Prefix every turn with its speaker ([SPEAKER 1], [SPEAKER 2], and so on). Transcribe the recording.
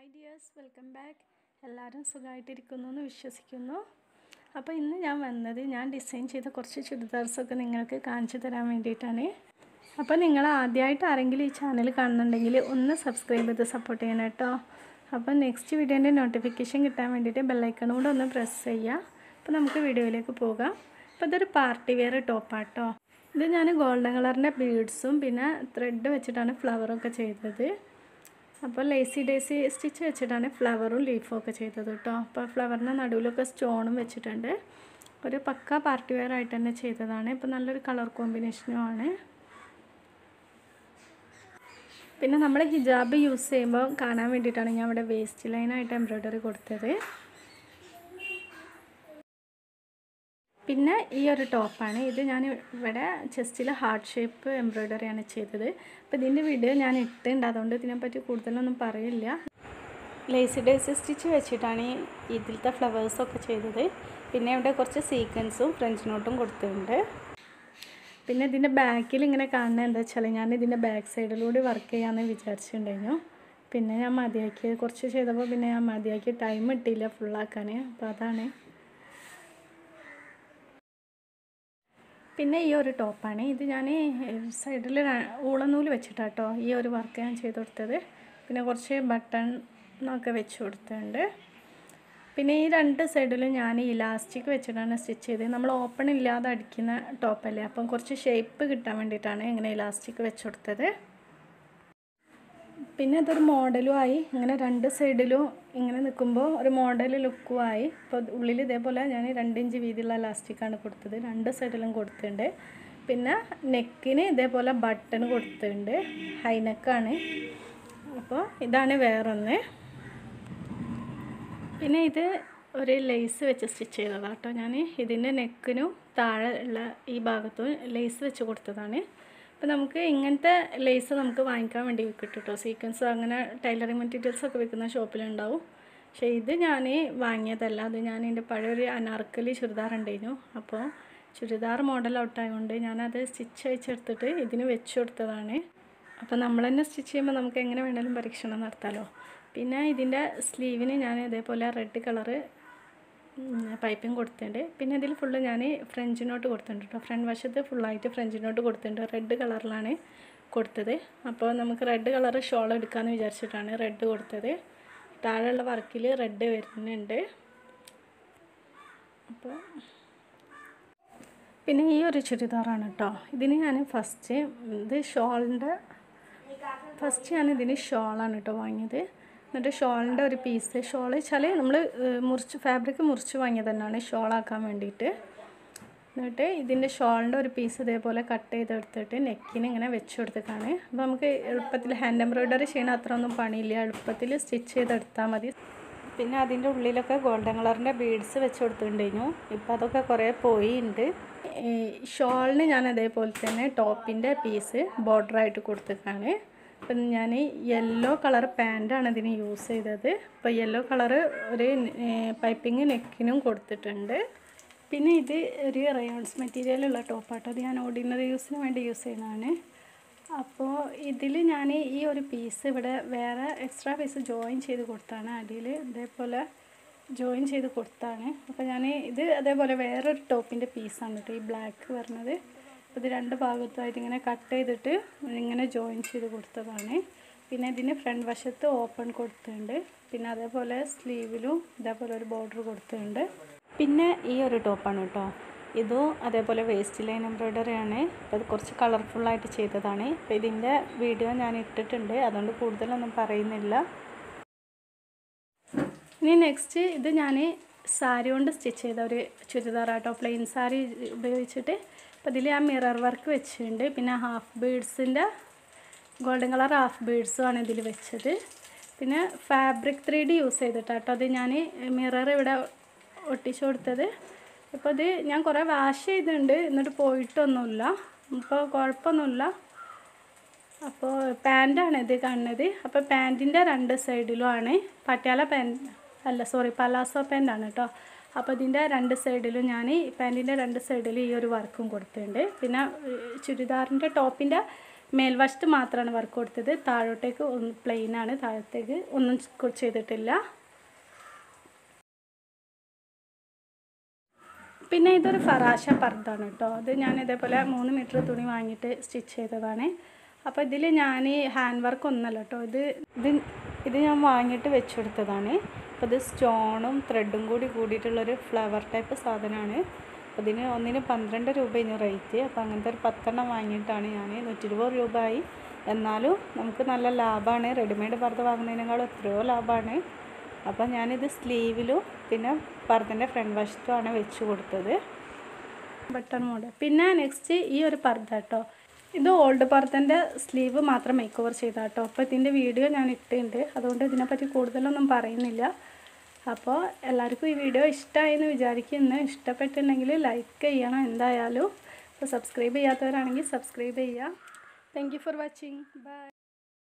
[SPEAKER 1] hi dears welcome back എല്ലാവരും സുഖമായിട്ടിരിക്കുന്നു എന്ന് വിശ്വസിക്കുന്നു അപ്പോൾ ഇന്ന് ഞാൻ വന്നത് ഞാൻ ഡിസൈൻ ചെയ്ത കുറച്ച് ചുരിദാർസൊക്കെ നിങ്ങൾക്ക് കാണിച്ചു തരാൻ വേണ്ടിയിട്ടാണ് അപ്പോൾ നിങ്ങൾ ആദ്യമായിട്ട് ആരെങ്കിലും ഈ ചാനൽ കാണുന്നുണ്ടെങ്കിൽ ഒന്ന് സബ്സ്ക്രൈബ് ചെയ്ത് സപ്പോർട്ട് ചെയ്യണം കേട്ടോ അപ്പോൾ നെക്സ്റ്റ് വീഡിയോൻ്റെ നോട്ടിഫിക്കേഷൻ കിട്ടാൻ വേണ്ടിയിട്ട് ബെല്ലൈക്കണും കൂടെ ഒന്ന് പ്രസ് ചെയ്യുക അപ്പോൾ നമുക്ക് വീഡിയോയിലേക്ക് പോകാം അപ്പോൾ ഇതൊരു പാർട്ടി വെയർ ടോപ്പാട്ടോ ഇത് ഞാൻ ഗോൾഡൻ കളറിൻ്റെ ബീഡ്സും പിന്നെ ത്രെഡ് വെച്ചിട്ടാണ് ഫ്ലവറൊക്കെ ചെയ്തത് അപ്പോൾ ലേസി ഡേസി സ്റ്റിച്ച് വെച്ചിട്ടാണ് ഫ്ലവറും ലീഫും ഒക്കെ ചെയ്തത് കേട്ടോ അപ്പോൾ ഫ്ലവറിൻ്റെ നടുവിലൊക്കെ സ്റ്റോണും വെച്ചിട്ടുണ്ട് ഒരു പക്ക പാർട്ടി വെയർ ആയിട്ട് തന്നെ ചെയ്തതാണ് ഇപ്പോൾ നല്ലൊരു കളർ കോമ്പിനേഷനും ആണ് പിന്നെ നമ്മൾ ഹിജാബ് യൂസ് ചെയ്യുമ്പോൾ കാണാൻ വേണ്ടിയിട്ടാണ് ഞാൻ ഇവിടെ വേസ്റ്റ് ലൈനായിട്ട് എംബ്രോയ്ഡറി കൊടുത്തത് പിന്നെ ഈ ഒരു ടോപ്പാണ് ഇത് ഞാൻ ഇവിടെ ചെസ്റ്റിൽ ഹാർട്ട് ഷേപ്പ് എംബ്രോയ്ഡറിയാണ് ചെയ്തത് അപ്പോൾ ഇതിൻ്റെ വീഡിയോ ഞാൻ ഇട്ടുണ്ട് അതുകൊണ്ട് ഇതിനെപ്പറ്റി കൂടുതലൊന്നും പറയില്ല ലേസി ഡേസി സ്റ്റിച്ച് വെച്ചിട്ടാണ് ഈ ഇതിലത്തെ ഫ്ലവേഴ്സൊക്കെ ചെയ്തത് പിന്നെ ഇവിടെ കുറച്ച് സീക്വൻസും ഫ്രഞ്ച് നോട്ടും കൊടുത്തിട്ടുണ്ട് പിന്നെ ഇതിൻ്റെ ബാക്കിൽ ഇങ്ങനെ കാണുന്നത് എന്താ വെച്ചാൽ ഞാൻ ഇതിൻ്റെ ബാക്ക് സൈഡിലൂടെ വർക്ക് ചെയ്യാമെന്ന് വിചാരിച്ചിട്ടുണ്ടായിരുന്നു പിന്നെ ഞാൻ മതിയാക്കി കുറച്ച് ചെയ്തപ്പോൾ പിന്നെ ഞാൻ മതിയാക്കി ടൈം കിട്ടിയില്ല ഫുള്ളാക്കാൻ അപ്പോൾ അതാണ് പിന്നെ ഈ ഒരു ടോപ്പാണ് ഇത് ഞാൻ സൈഡിൽ ഊളനൂല് വെച്ചിട്ടാട്ടോ ഈ ഒരു വർക്ക് ഞാൻ ചെയ്ത് കൊടുത്തത് പിന്നെ കുറച്ച് ബട്ടൺ ഒക്കെ വെച്ച് കൊടുത്തിട്ടുണ്ട് പിന്നെ ഈ രണ്ട് സൈഡിലും ഞാൻ ഇലാസ്റ്റിക് വെച്ചിട്ടാണ് സ്റ്റിച്ച് ചെയ്തത് നമ്മൾ ഓപ്പൺ ഇല്ലാതെ അടിക്കുന്ന ടോപ്പല്ലേ അപ്പം കുറച്ച് ഷേപ്പ് കിട്ടാൻ വേണ്ടിയിട്ടാണ് ഇങ്ങനെ ഇലാസ്റ്റിക് വെച്ച് കൊടുത്തത് പിന്നെ ഇതൊരു മോഡലും ആയി ഇങ്ങനെ രണ്ട് സൈഡിലും ഇങ്ങനെ നിൽക്കുമ്പോൾ ഒരു മോഡൽ ലുക്കും ആയി ഇപ്പോൾ ഉള്ളിൽ ഇതേപോലെ ഞാൻ രണ്ട് ഇഞ്ച് വീതിയുള്ള ഇലാസ്റ്റിക്കാണ് കൊടുത്തത് രണ്ട് സൈഡിലും കൊടുത്തിട്ടുണ്ട് പിന്നെ നെക്കിന് ഇതേപോലെ ബട്ടൺ കൊടുത്തിട്ടുണ്ട് ഹൈ നെക്കാണ് അപ്പോൾ ഇതാണ് വേറൊന്ന് പിന്നെ ഇത് ഒരു ലേസ് വെച്ച് സ്റ്റിച്ച് ചെയ്തതാണ് കേട്ടോ ഞാൻ ഇതിൻ്റെ നെക്കിനും താഴെ ഉള്ള ഈ ഭാഗത്തും ലേസ് വെച്ച് കൊടുത്തതാണ് അപ്പോൾ നമുക്ക് ഇങ്ങനത്തെ ലേസ് നമുക്ക് വാങ്ങിക്കാൻ വേണ്ടി കിട്ടും കേട്ടോ സീക്വൻസ് അങ്ങനെ ടൈലറിങ് മെറ്റീരിയൽസ് ഒക്കെ വിൽക്കുന്ന ഷോപ്പിലുണ്ടാവും പക്ഷേ ഇത് ഞാൻ വാങ്ങിയതല്ല അത് ഞാൻ എൻ്റെ പഴയൊരു അനാർക്കലി ചുരിദാർ ഉണ്ടായിരുന്നു അപ്പോൾ ചുരിദാർ മോഡൽ ഔട്ടായതുകൊണ്ട് ഞാനത് സ്റ്റിച്ച് അയച്ചെടുത്തിട്ട് ഇതിന് വെച്ച് കൊടുത്തതാണ് അപ്പോൾ നമ്മൾ തന്നെ സ്റ്റിച്ച് ചെയ്യുമ്പോൾ നമുക്ക് എങ്ങനെ വേണമെങ്കിലും പരീക്ഷണം നടത്താമല്ലോ പിന്നെ ഇതിൻ്റെ സ്ലീവിന് ഞാൻ ഇതേപോലെ റെഡ് കളറ് പൈപ്പിംഗ് കൊടുത്തിട്ടുണ്ട് പിന്നെ ഇതിൽ ഫുള്ള് ഞാൻ ഫ്രഞ്ച് നോട്ട് കൊടുത്തിട്ടുണ്ട് കേട്ടോ ഫ്രണ്ട് വശത്ത് ഫുള്ളായിട്ട് ഫ്രഞ്ച് നോട്ട് കൊടുത്തിട്ടുണ്ട് റെഡ് കളറിലാണ് കൊടുത്തത് അപ്പോൾ നമുക്ക് റെഡ് കളർ ഷോൾ എടുക്കാമെന്ന് വിചാരിച്ചിട്ടാണ് റെഡ് കൊടുത്തത് താഴെയുള്ള വർക്കിൽ റെഡ് വരുന്നുണ്ട് അപ്പോൾ പിന്നെ ഈ ഒരു ചുരിദാറാണ് കേട്ടോ ഇതിന് ഞാൻ ഫസ്റ്റ് ഇത് ഷോളിൻ്റെ ഫസ്റ്റ് ഞാൻ ഇതിന് ഷോളാണ് കേട്ടോ വാങ്ങിയത് എന്നിട്ട് ഷോളിൻ്റെ ഒരു പീസ് ഷോൾ വെച്ചാൽ നമ്മൾ മുറിച്ച് ഫാബ്രിക് മുറിച്ച് വാങ്ങിയത് തന്നെയാണ് ഷോളാക്കാൻ വേണ്ടിയിട്ട് എന്നിട്ട് ഇതിൻ്റെ ഷോളിൻ്റെ ഒരു പീസ് ഇതേപോലെ കട്ട് ചെയ്തെടുത്തിട്ട് നെക്കിന് ഇങ്ങനെ വെച്ച് കൊടുത്തേക്കാണ് അപ്പോൾ നമുക്ക് എളുപ്പത്തിൽ ഹാൻഡ് എംബ്രോയ്ഡറി ചെയ്യണ അത്ര ഒന്നും പണിയില്ല എളുപ്പത്തിൽ സ്റ്റിച്ച് ചെയ്തെടുത്താൽ മതി പിന്നെ അതിൻ്റെ ഉള്ളിലൊക്കെ ഗോൾഡൻ കളറിൻ്റെ ബീഡ്സ് വെച്ച് കൊടുത്തിട്ടുണ്ടായിരുന്നു ഇപ്പോൾ അതൊക്കെ കുറേ പോയിട്ടുണ്ട് ഷോളിന് ഞാൻ അതേപോലെ തന്നെ ടോപ്പിൻ്റെ പീസ് ബോർഡറായിട്ട് കൊടുത്തേക്കാണ് അപ്പം ഞാൻ യെല്ലോ കളർ പാൻറ്റാണ് ഇതിന് യൂസ് ചെയ്തത് അപ്പോൾ യെല്ലോ കളറ് ഒരു പൈപ്പിങ് നെക്കിനും കൊടുത്തിട്ടുണ്ട് പിന്നെ ഇത് ഒരു റയോൺസ് മെറ്റീരിയലുള്ള ടോപ്പാട്ടോ അത് ഞാൻ ഓർഡിനറി യൂസിന് വേണ്ടി യൂസ് ചെയ്യുന്നതാണ് അപ്പോൾ ഇതിൽ ഞാൻ ഈ ഒരു പീസ് ഇവിടെ വേറെ എക്സ്ട്രാ പീസ് ജോയിൻ ചെയ്ത് കൊടുത്താണ് അടിയിൽ ഇതേപോലെ ജോയിൻ ചെയ്ത് കൊടുത്താണ് അപ്പോൾ ഞാൻ ഇത് അതേപോലെ വേറൊരു ടോപ്പിൻ്റെ പീസാണ് കേട്ടോ ഈ ബ്ലാക്ക് പറഞ്ഞത് അപ്പോൾ ഇത് രണ്ട് ഭാഗത്തായിട്ട് ഇങ്ങനെ കട്ട് ചെയ്തിട്ട് ഇങ്ങനെ ജോയിൻ ചെയ്ത് കൊടുത്തതാണ് പിന്നെ ഇതിന് ഫ്രണ്ട് വശത്ത് ഓപ്പൺ കൊടുത്തിട്ടുണ്ട് പിന്നെ അതേപോലെ സ്ലീവിലും ഇതേപോലെ ഒരു ബോർഡർ കൊടുത്തിട്ടുണ്ട് പിന്നെ ഈ ഒരു ടോപ്പാണ് കേട്ടോ ഇതും അതേപോലെ വേസ്റ്റ് ലൈൻ എംബ്രോയ്ഡറി ആണ് അപ്പോൾ ഇത് കുറച്ച് കളർഫുള്ളായിട്ട് ചെയ്തതാണ് അപ്പോൾ ഇതിൻ്റെ വീഡിയോ ഞാൻ ഇട്ടിട്ടുണ്ട് അതുകൊണ്ട് കൂടുതലൊന്നും പറയുന്നില്ല ഇനി നെക്സ്റ്റ് ഇത് ഞാൻ സാരി കൊണ്ട് സ്റ്റിച്ച് ചെയ്ത ഒരു ചുരിദാറാട്ടോ പ്ലെയിൻ സാരി ഉപയോഗിച്ചിട്ട് അപ്പോൾ ഇതിൽ ആ മിറർ വർക്ക് വെച്ചിട്ടുണ്ട് പിന്നെ ഹാഫ് ബീഡ്സിൻ്റെ ഗോൾഡൻ കളർ ഹാഫ് ബീഡ്സും ആണ് ഇതിൽ വെച്ചത് പിന്നെ ഫാബ്രിക് ത്രീ ഡി യൂസ് ചെയ്തിട്ടാട്ടോ അത് ഞാൻ മിറർ ഇവിടെ ഒട്ടിച്ചു കൊടുത്തത് ഇപ്പോൾ ഇത് ഞാൻ കുറേ വാഷ് ചെയ്തിട്ടുണ്ട് എന്നിട്ട് പോയിട്ടൊന്നുമില്ല ഇപ്പോൾ കുഴപ്പമൊന്നുമില്ല അപ്പോൾ പാൻറ്റാണ് ഇത് കാണുന്നത് അപ്പോൾ പാൻറ്റിൻ്റെ രണ്ട് സൈഡിലുമാണ് പട്യാല പാൻറ്റ് അല്ല സോറി പലാസോ പാൻറ്റാണ് കേട്ടോ അപ്പോൾ ഇതിൻ്റെ രണ്ട് സൈഡിലും ഞാൻ പാൻറ്റിൻ്റെ രണ്ട് സൈഡിലും ഈ ഒരു വർക്കും കൊടുത്തിട്ടുണ്ട് പിന്നെ ചുരിദാറിൻ്റെ ടോപ്പിൻ്റെ മേൽവശത്ത് മാത്രമാണ് വർക്ക് കൊടുത്തത് താഴോട്ടേക്ക് ഒന്ന് പ്ലെയിൻ ആണ് താഴത്തേക്ക് ഒന്നും ചെ- ചെയ്തിട്ടില്ല പിന്നെ ഇതൊരു ഫറാശ പർദ്ദാണ് കേട്ടോ അത് ഞാൻ ഇതേപോലെ മൂന്ന് മീറ്റർ തുണി വാങ്ങിയിട്ട് സ്റ്റിച്ച് ചെയ്തതാണ് അപ്പോൾ ഇതിൽ ഞാൻ ഹാൻഡ് വർക്ക് ഒന്നല്ല കേട്ടോ ഇത് ഇത് ഇത് ഞാൻ വാങ്ങിയിട്ട് വെച്ച് കൊടുത്തതാണ് അപ്പോൾ ഇത് സ്റ്റോണും ത്രെഡും കൂടി കൂടിയിട്ടുള്ളൊരു ഫ്ലവർ ടൈപ്പ് സാധനമാണ് അപ്പോൾ ഇതിന് ഒന്നിന് പന്ത്രണ്ട് രൂപ ഇനി റേറ്റ് അപ്പോൾ അങ്ങനത്തെ ഒരു പത്തെണ്ണം വാങ്ങിയിട്ടാണ് ഞാൻ നൂറ്റി ഇരുപത് രൂപ ആയി എന്നാലും നമുക്ക് നല്ല ലാഭമാണ് റെഡിമെയ്ഡ് പർദ്ദ വാങ്ങുന്നതിനേക്കാളും എത്രയോ ലാഭമാണ് അപ്പോൾ ഞാനിത് സ്ലീവിലും പിന്നെ പർദ്ദൻ്റെ ഫ്രണ്ട് വശത്തുമാണ് വെച്ച് കൊടുത്തത് ബട്ടൺ മോഡ് പിന്നെ നെക്സ്റ്റ് ഈ ഒരു പർദ്ദ കേട്ടോ ഇത് ഓൾഡ് പർദ്ദൻ്റെ സ്ലീവ് മാത്രം മേക്ക് ഓവർ ചെയ്ത കേട്ടോ അപ്പോൾ ഇതിൻ്റെ വീഡിയോ ഞാൻ ഇട്ടിട്ടുണ്ട് അതുകൊണ്ട് ഇതിനെപ്പറ്റി കൂടുതലൊന്നും പറയുന്നില്ല അപ്പോൾ എല്ലാവർക്കും ഈ വീഡിയോ ഇഷ്ടമായി എന്ന് വിചാരിക്കുന്നു ഇഷ്ടപ്പെട്ടിട്ടുണ്ടെങ്കിൽ ലൈക്ക് ചെയ്യണം എന്തായാലും അപ്പോൾ സബ്സ്ക്രൈബ് ചെയ്യാത്തവരാണെങ്കിൽ സബ്സ്ക്രൈബ് ചെയ്യുക thank you for watching by